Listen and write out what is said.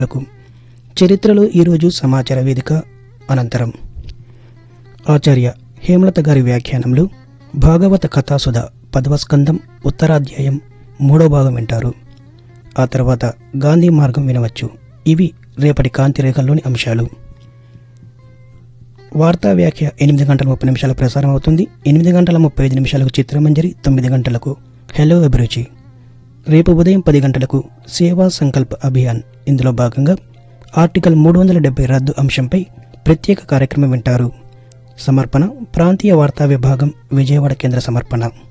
లకు చరిత్రలో ఈరోజు సమాచార వేదిక అనంతరం ఆచార్య హేమలత గారి వ్యాఖ్యానంలో భాగవత కథాసుధ పదవ స్కందం ఉత్తరాధ్యాయం మూడో భాగం వింటారు ఆ తర్వాత గాంధీ మార్గం వినవచ్చు ఇవి రేపటి కాంతి రేఖల్లోని అంశాలు వార్తా వ్యాఖ్య ఎనిమిది గంటల ముప్పై నిమిషాలు ప్రసారం అవుతుంది ఎనిమిది గంటల ముప్పై ఐదు నిమిషాలకు చిత్రమంజరి తొమ్మిది గంటలకు హెలో అభిరుచి రేపు ఉదయం పది గంటలకు సేవా సంకల్ప్ అభియాన్ ఇందులో భాగంగా ఆర్టికల్ మూడు వందల డెబ్బై రద్దు అంశంపై ప్రత్యేక కార్యక్రమం వింటారు సమర్పణ ప్రాంతీయ వార్తా విభాగం విజయవాడ కేంద్ర సమర్పణ